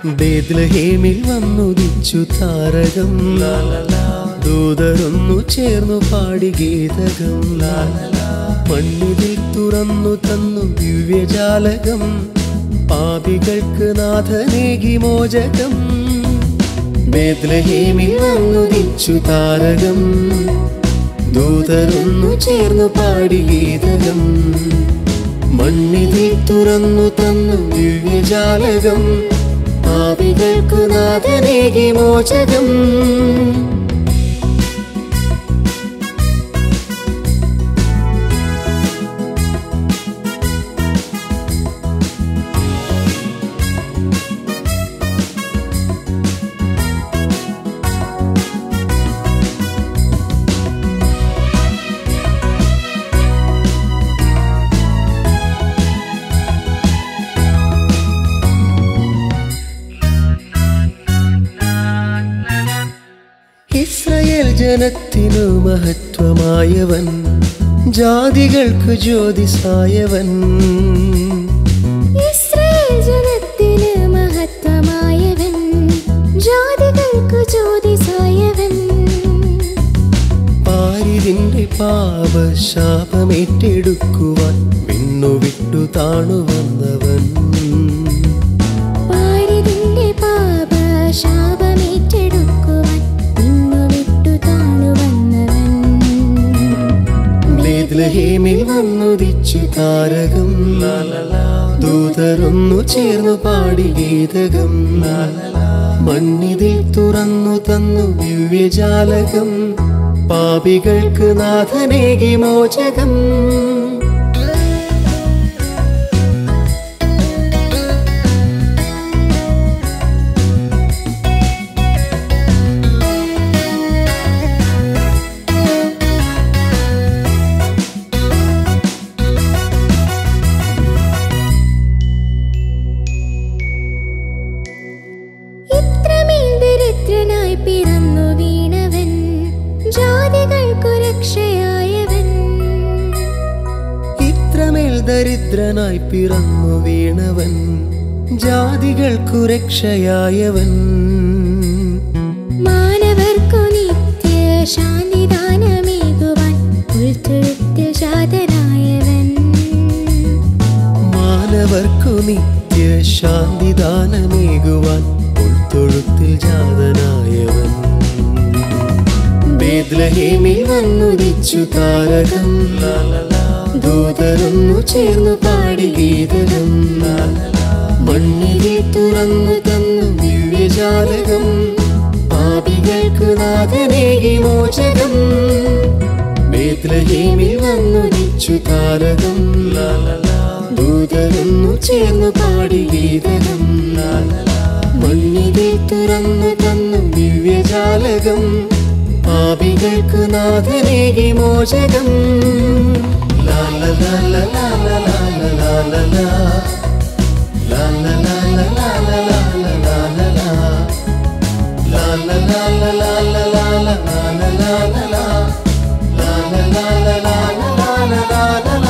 ബേദ്ലഹേമിൽ വന്നുദിച്ചു താരകം ദൂതരൊന്നു ചേർന്നു പാടി ഗീതകം മണ്ണിതിൽ തുറന്നു തന്നു ദിവ്യജാലകം പാപികൾക്ക് നാഥനേകി മോചകം ബേദ്ലഹേമിൽ വന്നുദിച്ചു താരകം ദൂതരൊന്നു ചേർന്നു പാടി ഗീതകം മണ്ണിതിൽ തുറന്നു തന്നു ദിവ്യജാലകം പാപികൾക്കു നാഥനേകി മോചകം ഇസ്രയേൽ ജനത്തിനു മഹത്വമായവൻ ജാതികൾക്ക് ജ്യോതിസായവൻ ഇസ്രായേൽ ജനത്തിന് മഹത്വമായവൻ ജാതികൾക്കു ജ്യോതിസായവൻ പാരിതിന്റെ പാപശാപമേറ്റെടുക്കുവാൻ വിണ്ണുവിട്ടു താണു വന്നവൻ പാരിതിന്റെ പാപ ശാപമേറ്റെടുക്കുവാൻ ഇന്നു വിട്ടു താണു വന്നവൻ ബേദ്ലഹേമിൽ വന്നുദിച്ചു താരകം ദൂതരൊന്നു ചേർന്നു പാടി ഗീതകം മണ്ണിതിൽ തുറന്നു തന്നു ദിവ്യജാലകം പാപികൾക്ക് നാഥനേകി മോചകം ഇത്രമേൽ ദരിദ്രനായി പിറന്നു വീണവൻ ജാതികൾക്കു രക്ഷയായവൻ ഇത്രമേൽ ദരിദ്രനായി പിറന്നു വീണവൻ ജാതികൾക്കു രക്ഷയായവൻ മാനവർക്കു നിത്യ ശാന്തിദാനമേകുവാൻ ഉൾത്തൊഴുത്തിൽ ശാതനായവൻ മാനവർക്കു നിത്യ ശാന്തിദാനമേകുവാൻ ഉൾത്തൊഴുത്തിൽ ജാതനായവൻ ബേദ്ലഹേമിൽ വന്നുദിച്ചു താരകം ദൂതരൊന്നു ചേർന്നു പാടി ഗീതകം മണ്ണിൽ തുറന്നു തന്നു ദിവ്യജാലകം പാപികൾക്ക് നാഥനേകി മോചകം ബേദ്ലഹേമിൽ വന്നുദിച്ചു താരകം ദൂതരൊന്നു ചേർന്നു പാടി ഗീതകം മണ്ണിൽ തുറന്നു തന്നു ദിവ്യജാലകം പാപികൾക്ക് നാഥനേകി മോചകം ലാല ലാല ലാല ലാല ലാല ലാ. ലാല ലാല ലാല ലാല ലാല ലാ. ലാല ലാല ലാല ലാല ലാല ലാല ലാ. ലാല ലാല ലാല ലാല ലാല ലാ.